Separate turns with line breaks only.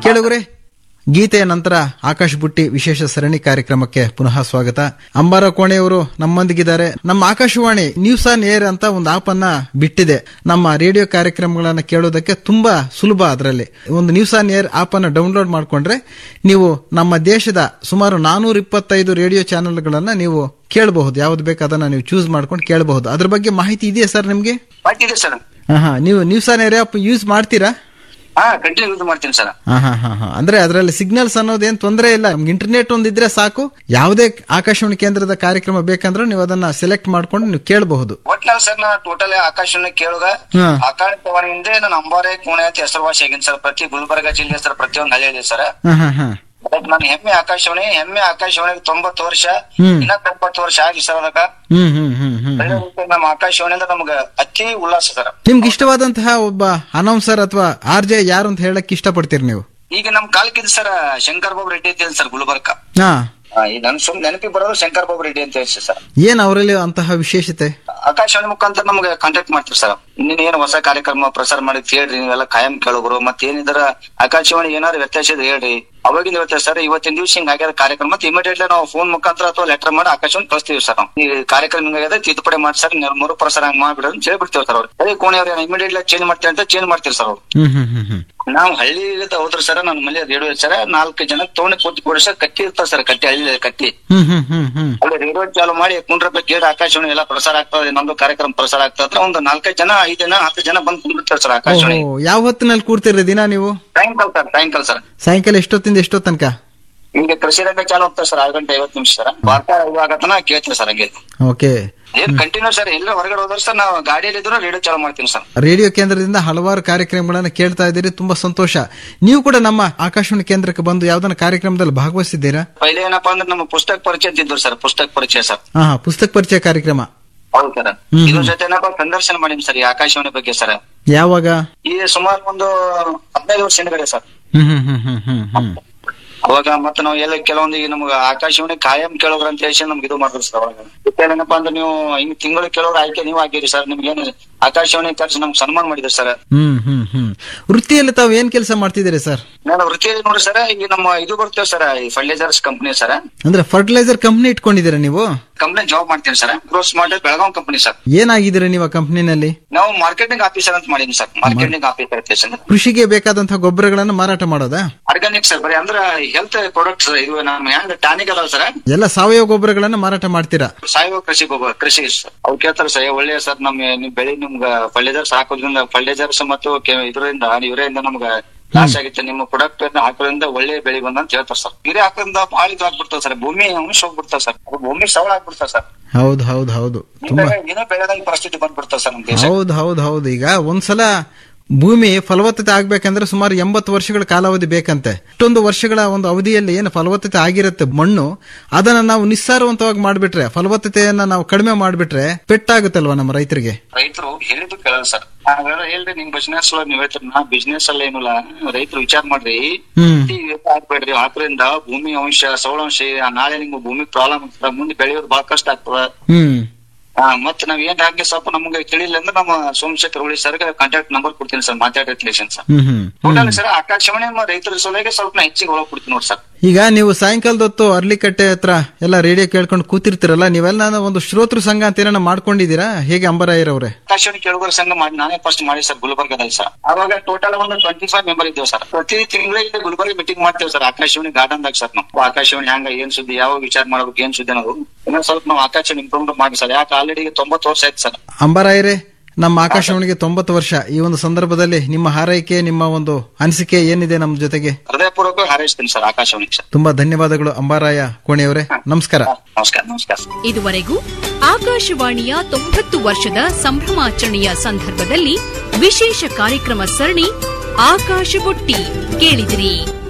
ಕೇಳುಗರೆ ಗೀತೆಯ ನಂತರ ಆಕಾಶ್ ಬುಟ್ಟಿ ವಿಶೇಷ ಸರಣಿ ಕಾರ್ಯಕ್ರಮಕ್ಕೆ ಪುನಃ ಸ್ವಾಗತ ಅಂಬಾರ ಕೋಣೆಯವರು ನಮ್ಮೊಂದಿಗಿದ್ದಾರೆ ನಮ್ಮ ಆಕಾಶವಾಣಿ ನ್ಯೂಸ್ ಆನ್ ಏರ್ ಅಂತ ಒಂದು ಆಪ್ ಅನ್ನ ಬಿಟ್ಟಿದೆ ನಮ್ಮ ರೇಡಿಯೋ ಕಾರ್ಯಕ್ರಮಗಳನ್ನ ಕೇಳೋದಕ್ಕೆ ತುಂಬಾ ಸುಲಭ ಅದರಲ್ಲಿ ಒಂದು ನ್ಯೂಸ್ ಆನ್ ಏರ್ ಆಪ್ ಅನ್ನು ಡೌನ್ಲೋಡ್ ಮಾಡ್ಕೊಂಡ್ರೆ ನೀವು ನಮ್ಮ ದೇಶದ ಸುಮಾರು ನಾನೂರ ಇಪ್ಪತ್ತೈದು ರೇಡಿಯೋ ಚಾನೆಲ್ಗಳನ್ನ ನೀವು ಕೇಳಬಹುದು ಯಾವ್ದು ಬೇಕು ಅದನ್ನ ನೀವು ಚೂಸ್ ಮಾಡ್ಕೊಂಡು ಕೇಳಬಹುದು ಅದ್ರ ಬಗ್ಗೆ ಮಾಹಿತಿ ಇದೆಯಾ ಸರ್ ನಿಮ್ಗೆ
ಮಾಡ್ತಿದ್ದೆ ಸರ್
ಹಾ ನೀವು news on air app use ಮಾಡ್ತೀರಾ
ಹಾ ಕಂಟಿನ್ಯೂ ಯೂಸ್ ಮಾಡ್ತೀನಿ ಸರ್
ಹಾ ಹಾ ಹಾ ಹಾ ಅಂದ್ರೆ ಅದರಲ್ಲಿ ಸಿಗ್ನಲ್ಸ್ ಅನ್ನೋದೇನ್ ತೊಂದರೆ ಇಲ್ಲ ನಮ್ಗೆ ಇಂಟರ್ನೆಟ್ ಒಂದಿದ್ರೆ ಸಾಕು ಯಾವುದೇ ಆಕಾಶವಾಣಿ ಕೇಂದ್ರದ ಕಾರ್ಯಕ್ರಮ ಬೇಕಂದ್ರೆ ನೀವು ಅದನ್ನ ಸೆಲೆಕ್ಟ್ ಮಾಡ್ಕೊಂಡು ನೀವು ಕೇಳಬಹುದು
ಒಟ್ನಲ್ಲಿ ಸರ್ ನಾ ಟೋಟಲ್ ಆಕಾಶನ ಕೇಳುಗ
ಹಾ.
ಆಕಾಶವಾಣಿಯಿಂದ ನಾನು ಅಂಬಾರೆ ಕೋಣೆ ಅಂತ ಹೆಸರುವಾಸಿ ಆಗಿನ್ ಸರ್ ಪ್ರತಿ ಗುಲ್ಬರ್ಗ ಜಿಲ್ಲೆ ಸರ್ ಪ್ರತಿಯೊಂದು ಹಳ್ಳಿ ಸರ್
ಹಾ ಹಾ ಹಾ
ನಾನು ಹೆಮ್ಮೆ ಆಕಾಶವಾಣಿ ಹೆಮ್ಮೆ ಆಕಾಶವಾಣಿಗೆ ತೊಂಬತ್ತು ವರ್ಷ
ಹ್ಮ್.
ಇನ್ನ ತೊಂಬತ್ತು ವರ್ಷ ಆಗಿ ಸರ್ ಅದಕ್ಕ
ಹ್ಮ್ ಹ್ಮ್ ಹ್ಮ್ ಹ್ಮ್
ಒಳ್ಳೆ ರೀತಿ ನಮ್ಮ ಆಕಾಶವಾಣಿಯಿಂದ ನಮ್ಗ ಅತಿ ಉಲ್ಲಾಸ ಸರ್
ನಿಮ್ಗೆ ಇಷ್ಟವಾದಂತಹ ಒಬ್ಬ ಅನೌನ್ಸರ್ ಅಥವಾ ಆರ್ ಜೆ ಯಾರು ಅಂತ ಹೇಳಕ್ ಇಷ್ಟಪಡ್ತೀರಿ ನೀವು
ಈಗ ನಮ್ ಕಾಲಕ್ಕಿದ್ ಸರ್ ಶಂಕರ್ ಬಾಬು ರೆಡ್ಡಿ ಅಂತ ಹೇಳಿ ಸರ್ ಗುಲ್ಬರ್ಗ
ಹಾ
ಆ, ಈ ನನ್ ಸುಮ್ ನೆನಪಿಗೆ ಬರೋದು ಶಂಕರ್ ಬಾಬು ರೆಡ್ಡಿ ಅಂತ ಹೇಳಿ ಸರ್
ಏನ್ ಅವರಲ್ಲಿ ಅಂತಹ ವಿಶೇಷತೆ
ಆಕಾಶವಾಣಿ ಮುಖಾಂತರ ನಮ್ಗೆ ಕಾಂಟ್ಯಾಕ್ಟ್ ಮಾಡ್ತೀವಿ ಸರ್ ಇನ್ನೇನ್ ಏನು ಹೊಸ ಕಾರ್ಯಕ್ರಮ ಪ್ರಸಾರ ಮಾಡಿ ಹೇಳ್ರಿ ನೀವೆಲ್ಲ ಕಾಯಂ ಕೇಳೋರು ಮತ್ತೆ ಏನಿದಾರ ಆಕಾಶವಾಣಿ ಏನಾದ್ರು ವ್ಯತ್ಯಾಸ ಇದ್ರೆ ಹೇಳ್ರಿ ಅವಾಗಿಂದ ವ್ಯತ್ಯಾಸ ಸರ್ ಇವತ್ತಿನ ದಿವಸ ಹಿಂಗ್ ಆಗ್ಯಾದ ಕಾರ್ಯಕ್ರಮ ಮತ್ತೆ ಇಮಿಡಿಯೇಟ್ಲಿ ನಾವು ಫೋನ್ ಮುಖಾಂತರ ಅಥವಾ ಲೆಟರ್ ಮಾಡಿ ಆಕಾಶವಾಣಿ ಕಳಿಸ್ತೀವಿ ಸರ್ ನಾವು ಈ ಕಾರ್ಯಕ್ರಮ ಹಿಂಗಾಗ್ಯದ ತಿದ್ದುಪಡಿ ಮಾಡಿ ಸರ್ ನೀವು ಮರು ಪ್ರಸಾರ ಹಂಗ್ ಮಾಡ್ಬಿಡ್ರಿ ಅಂತ ಹೇಳ್ಬಿಡ್ತೀವಿ ಸರ್ ಅವ್ರು ಅದೇ ಕೋಣೆ ಅವ್ರು ಇಮಿಡಿಯೇಟ್ಲಿ ಚೇಂಜ್ ಮಾಡ್ತೀವಿ ಅಂತ ಚೇಂಜ್ ಮಾಡ್ತೀವಿ ಸರ್ ಅವ್ರು
ಹ್ಮ್ ಹ್ಮ್ ಹ್ಮ್ ಹ್ಮ್
ನಾವು ಹಳ್ಳಿ ಹೋದ್ರ ಸರ್ ನನ್ನ ಮನೆ ರೇಡಿಯೋ ಸರ್ ನಾಲ್ಕು ಜನ ತಗೊಂಡು ಕೂತ್ ಕೊಡಿ ಸರ್ ಕಟ್ಟಿ ಇರ್ತಾವ ಸರ್ ಕಟ್ಟಿ ಹಳ್ಳಿ ಕಟ್ಟಿ
ಹ್ಮ್ ಹ್ಮ್ ಹ್ಮ್ ಹ್ಮ್
ಅಲ್ಲಿ ರೇಡಿಯೋ ಚಾಲು ಮಾಡಿ ಕುಂಡ್ರ ರೂಪಾಯಿ ಕೇಳಿ ಆಕಾಶವಾಣಿ ಎಲ್ಲ ಪ್ರಸಾರ ಆಗ್ತದೆ ಇನ್ನೊಂದು ಕಾರ್ಯಕ್ರಮ ಪ್ರಸಾರ ಆಗ್ತದೆ ಒಂದು ನಾಲ್ಕೈದು ಜನ ಐದು ಜನ ಹತ್ತು ಜನ ಬಂದು ಕುಂದಿರ್ತಾರೆ ಸರ್ ಆಕಾಶವಾಣಿ
ಓಹೋ ಯಾವ ಹೊತ್ತಿನಲ್ಲಿ ಕೂರ್ತೀರಿ ದಿನ ನೀವು
ಸಾಯಂಕಾಲ ಸರ್ ಸಾಯಂಕಾಲ ಸರ್
ಸಾಯಂಕಾಲ ಎಷ್ಟೊತ್ತಿಂದ ಎಷ್ಟೋ ತನಕ
ಈಗ ಕೃಷಿ ರಂಗ ಚಾಲು ಹೋಗ್ತಾರೆ ಸರ್ ಆರು ಗಂಟೆ ಐವತ್ತು ನಿಮಿಷ ಸರ್ ವಾರ್ತಾ ಆಗತನ ಕೇಳ್ತೀವಿ ಸರ್ ಹಂಗೆ
ಓಕೆ
ಏನ್ ಕಂಟಿನ್ಯೂ ಸರ್ ಎಲ್ಲ ಹೊರಗಡೆ ಹೋದ್ರೆ ಸರ್ ನಾವು ಗಾಡಿಯಲ್ಲಿ ಇದ್ರು ರೇಡಿಯೋ ಚಾಲು ಮಾಡ್ತೀನಿ ಸರ್
ರೇಡಿಯೋ ಕೇಂದ್ರದಿಂದ ಹಲವಾರು ಕಾರ್ಯಕ್ರಮಗಳನ್ನ ಕೇಳ್ತಾ ಇದ್ದೀರಿ ತುಂಬಾ ಸಂತೋಷ ನೀವು ಕೂಡ ನಮ್ಮ ಆಕಾಶವಾಣಿ ಕೇಂದ್ರಕ್ಕೆ ಬಂದು ಯಾವ್ದನ್ನ ಕಾರ್ಯಕ್ರಮದಲ್ಲಿ ಭಾಗವಹಿಸಿದ್ದೀರಾ
ಪೈಲೆ ಏನಪ್ಪಾ ಅಂದ್ರೆ ನಮ್ಮ ಪುಸ್ತಕ ಪರಿಚಯ ಅಂತಿದ್ರು ಸರ್ ಪುಸ್ತಕ ಪರಿಚಯ ಸರ್
ಹಾ ಹಾ ಪುಸ್ತಕ ಪರಿಚಯ ಕಾರ್ಯಕ್ರಮ
ಹೌದು ಸರ್
ಹ್ಮ್.
ಇದ್ರ ಜೊತೆ ಏನಪ್ಪಾ ಸಂದರ್ಶನ ಮಾಡೀನಿ ಸರ್ ಈ ಆಕಾಶವಾಣಿ ಬಗ್ಗೆ ಸರ್
ಯಾವಾಗ
ಈ ಸುಮಾರು ಒಂದು ಹದಿನೈದು ವರ್ಷ ಹಿಂದ್ಗಡೆ ಸರ್
ಹ್ಮ್ ಹ್ಮ್ ಹ್ಮ್ ಹ್ಮ್ ಹ್ಮ್ ಹ್ಮ್
ಅವಾಗ ಮತ್ತೆ ನಾವು ಎಲ್ಲ ಕೆಲವೊಂದಿಗೆ ನಮ್ಗೆ ಆಕಾಶವಾಣಿ ಕಾಯಂ ಕೇಳೋಗ್ರ ಅಂತ ಹೇಳಿ ನಮ್ಗೆ ಇದು ಮಾಡಿದ್ರು ಸರ್ ಅವಾಗ ಮತ್ತೆ ಏನಪ್ಪಾ ಅಂದ್ರೆ ನೀವು ಹಿಂಗ್ ತಿಂಗಳು ಕೇಳೋರು ಆಯ್ಕೆ ನೀವು ಆಗಿರಿ ಸರ್ ನಿಮ್ಗೆ ಏನು ಆಕಾಶವಾಣಿ ಕರ್ಸಿ ನಮ್ಗೆ ಸನ್ಮಾನ ಮಾಡಿದ್ರು ಸರ್
ಹ್ಮ್ ಹ್ಮ್ ಹ್ಮ್ ವೃತ್ತಿಯಲ್ಲಿ ತಾವು ಏನ್ ಕೆಲಸ ಮಾಡ್ತಿದ್ದೀರಿ ಸರ್
ನಾನು ವೃತ್ತಿಯಲ್ಲಿ ನೋಡಿ ಸರ್ ಈಗ ನಮ್ಮ ಇದು ಬರ್ತೇವೆ ಸರ್ ಈ ಫರ್ಟಿಲೈಸರ್ಸ್ ಕಂಪನಿ ಸರ್
ಅಂದ್ರೆ ಫರ್ಟಿಲೈಸರ್ ಕಂಪ್ನಿ ಇಟ್ಕೊಂಡಿದ್ದೀರಾ ನೀವು
ಕಂಪ್ನಿ ಜಾಬ್ ಮಾಡ್ತೀನಿ ಸರ್ ಗ್ರೋಸ್ ಮಾಡಿ ಬೆಳಗಾವ್ ಕಂಪನಿ ಸರ್
ಏನಾಗಿದ್ದೀರಾ ನೀವು ಆ ಕಂಪ್ನಿನಲ್ಲಿ
ನಾವು ಮಾರ್ಕೆಟಿಂಗ್ ಆಫೀಸರ್ ಅಂತ ಮಾಡೀನಿ ಸರ್ ಮಾರ್ಕೆಟಿಂಗ್ ಆಫೀಸರ್ ಸರ್
ಕೃಷಿಗೆ ಬೇಕಾದಂತಹ ಗೊಬ್ಬರಗಳನ್ನು ಮಾರಾಟ ಮಾಡೋದಾ
ಆರ್ಗಾನಿಕ್ ಸರ್ ಬರೀ ಅಂದ್ರೆ ಹೆಲ್ತ್ ಪ್ರಾಡಕ್ಟ್ಸ್ ಇದು ನಮ್ಮ ಹೆಂಗ್ ಟಾನಿಕ್ ಅದಾವ ಸರ್
ಎಲ್ಲ ಸಾವಯವ ಗೊಬ್ಬರಗಳನ್ನು ಮಾರಾಟ ಮಾಡ್ತೀರಾ
ಸಾವಯವ ಕೃಷಿ ಗೊಬ್ಬರ ಕೃಷಿ ಸರ್ ಅವ್ರು ಕೇಳ್ತಾರೆ ಸರ್ ಒಳ್ಳೆ ಸರ್ ನಮ್ ನಿಮ್ ಬೆಳೆ ನಿಮ್ಗ ಫರ್ಟಿಲೈಸರ್ಸ್ ಹಾಕೋದ್ರಿಂದ ಫರ್ಟಿಲೈಸರ್ಸ್ ಮತ್ತು ಕೆ- ಇದರಿಂದ ಇವರಿಂದ ನಮ್ಗ ಲಾಸ್ ಆಗಿತ್ತು ನಿಮ್ಮ ಪ್ರಾಡಕ್ಟ್ ಹಾಕೋದ್ರಿಂದ ಒಳ್ಳೆ ಬೆಳೆ ಬಂದ ಅಂತ ಹೇಳ್ತಾರೆ ಸರ್ ಗಿರಿ ಹಾಕೋದ್ರಿಂದ ಭಾಳ ಇದು ಆಗ್ಬಿಡ್ತಾವ ಸರ್ ಭೂಮಿ ಅಂಶ ಹೋಗ್ಬಿಡ್ತಾವ ಸರ್ ಅದು ಭೂಮಿ ಸವಳ ಆಗ್ಬಿಡ್ತಾವ ಸರ್
ಹೌದು ಹೌದು ಹೌದು ತುಂಬಾ
ಏನೋ ಬೆಳೆದಂಗ ಪರಿಸ್ಥಿತಿ ಬಂದ್ಬಿಡ್ತಾವ ಸರ್ ನಮ್ ದೇಶ
ಹೌದು ಹೌದು ಹೌದು ಈಗ ಒಂದ್ಸಲ ಭೂಮಿ ಫಲವತ್ತತೆ ಆಗ್ಬೇಕಂದ್ರೆ ಸುಮಾರು ಎಂಬತ್ತು ವರ್ಷಗಳ ಕಾಲಾವಧಿ ಬೇಕಂತೆ ಇಷ್ಟೊಂದು ವರ್ಷಗಳ ಒಂದು ಅವಧಿಯಲ್ಲಿ ಏನು ಫಲವತ್ತತೆ ಆಗಿರುತ್ತೆ ಮಣ್ಣು ಅದನ್ನ ನಾವು ನಿಸ್ಸಾರವಂತವಾಗಿ ಮಾಡ್ಬಿಟ್ರೆ ಫಲವತ್ತತೆಯನ್ನ ನಾವು ಕಡಿಮೆ ಮಾಡ್ಬಿಟ್ರೆ ಪೆಟ್ಟಾಗುತ್ತಲ್ವಾ ನಮ್ಮ ರೈತರಿಗೆ
ರೈತರು ಹೇಳಿದ್ದು ಕೇಳಲ್ಲ ಸರ್ ನಾವೆಲ್ಲ ಹೇಳ್ರಿ ನಿಮ್ ಬಿಸ್ನೆಸ್ ನೀವ್ ಹೇಳ್ತೀರಿ ನಾ ಬಿಸ್ನೆಸ್ ಅಲ್ಲ ಏನಿಲ್ಲ ರೈತರು ವಿಚಾರ ಮಾಡ್ರಿ
ಹ್ಮ್
ಈ ವೇತ ಹಾಕ್ಬೇಡ್ರಿ ಹಾಕೋದ್ರಿಂದ ಭೂಮಿ ಅಂಶ ಸೌಳಂಶ ಆ ನಾಳೆ ನಿಮ್ಗೆ ಭೂಮಿ ಪ್ರಾಬ್ಲಮ್ ಆಗ್ತದ ಮುಂದೆ ಬೆಳೆಯೋದು ಬಹಳ ಕಷ್ಟ ಆಗ್ತದ
ಹ್ಮ್
ಆ, ಮತ್ತ್ ನಾವ್ ಏನ್ ಹಾಕಿ ಸ್ವಲ್ಪ ನಮ್ಗೆ ತಿಳಿಲ್ಲ ಅಂದ್ರೆ ನಮ್ಮ Somashekar Huli sir contact number ಕೊಡ್ತೀನಿ ಸರ್ ಮಾತಾಡಿ sir
hmm hmm
total sir Akashvani ನಮ್ಮ ರೈತರ ಸಲುವಾಗಿ ಸ್ವಲ್ಪ ನಾ ಹೆಚ್ಚಿಗೆ ಒಳಗ್ ಕೊಡ್ತೀನಿ ನೋಡಿ ಸರ್
ಈಗ ನೀವು ಸಾಯಂಕಾಲದ ಹೊತ್ತು ಅರ್ಲಿಕಟ್ಟೆ ಹತ್ರ ಎಲ್ಲ ರೇಡಿಯೋ ಕೇಳ್ಕೊಂಡು ಕೂತಿರ್ತೀರಲ್ಲ ನೀವೆಲ್ಲ ಒಂದು ಶ್ರೋತೃ ಸಂಘ ಅಂತ ಏನಾರ ಮಾಡ್ಕೊಂಡಿದ್ದೀರಾ ಹೇಗೆ ಅಂಬರಾಯರವ್ರೆ
ಆಕಾಶವಾಣಿ ಕೇಳುಗರ ಸಂಘ ಮಾಡಿ ನಾನೇ ಫಸ್ಟ್ ಮಾಡಿ ಸರ್ ಗುಲ್ಬರ್ಗದಲ್ಲಿ ಸರ್ ಅವಾಗ ಟೋಟಲ್ ಒಂದು ಟ್ವೆಂಟಿ ಫೈವ್ ಮೆಂಬರ್ ಇದ್ದೇವೆ ಸರ್ ಪ್ರತಿ ತಿಂಗಳಿಗೆ ಗುಲ್ಬರ್ಗ ಮೀಟಿಂಗ್ ಮಾಡ್ತೇವೆ ಸರ್ ಆಕಾಶವಾಣಿ ಗಾರ್ಡನ್ ದಾಗ ಸರ್ ನಾವು ಆಕಾಶವಾಣಿ ಹಂಗ ಏನ್ ಸುದ್ದಿ ಯಾವ ವಿಚಾರ ಮಾಡ್ಬೇಕು ಏನ್ ಸುದ್ದಿ ಅನ್ನೋದು ಇನ್ನೊಂದ್ ಸ್ವಲ್ಪ ನಾವು ಆಕಾಶವಾಣಿ ಇಂಪ್ರೂವ್ಮೆಂಟ್ ಮಾಡಿ ಸರ್ ಯಾಕೆ ಆಲ್ರೆಡಿ ತೊಂಬತ್ತು ವರ್ಷ ಆಯ್ತು ಸರ್
ಅಂಬರಾಯರೇ ನಮ್ಮ ಆಕಾಶವಾಣಿಗೆ ತೊಂಬತ್ತು ವರ್ಷ ಈ ಒಂದು ಸಂದರ್ಭದಲ್ಲಿ ನಿಮ್ಮ ಹಾರೈಕೆ ನಿಮ್ಮ ಒಂದು ಅನಿಸಿಕೆ ಏನಿದೆ ನಮ್ಮ ಜೊತೆಗೆ
ಹೃದಯಪೂರ್ವಕ ಹಾರೈಸ್ತೀನಿ ಸರ್ ಆಕಾಶವಾಣಿ ಸರ್
ತುಂಬಾ ಧನ್ಯವಾದಗಳು ಅಂಬಾರಾಯ ಕೋಣೆಯವರೇ ನಮಸ್ಕಾರ
ನಮಸ್ಕಾರ ನಮಸ್ಕಾರ
ಇದುವರೆಗೂ ಆಕಾಶವಾಣಿಯ ತೊಂಬತ್ತು ವರ್ಷದ ಸಂಭ್ರಮಾಚರಣೆಯ ಸಂದರ್ಭದಲ್ಲಿ ವಿಶೇಷ ಕಾರ್ಯಕ್ರಮ ಸರಣಿ ಆಕಾಶ ಬುಟ್ಟಿ ಕೇಳಿದಿರಿ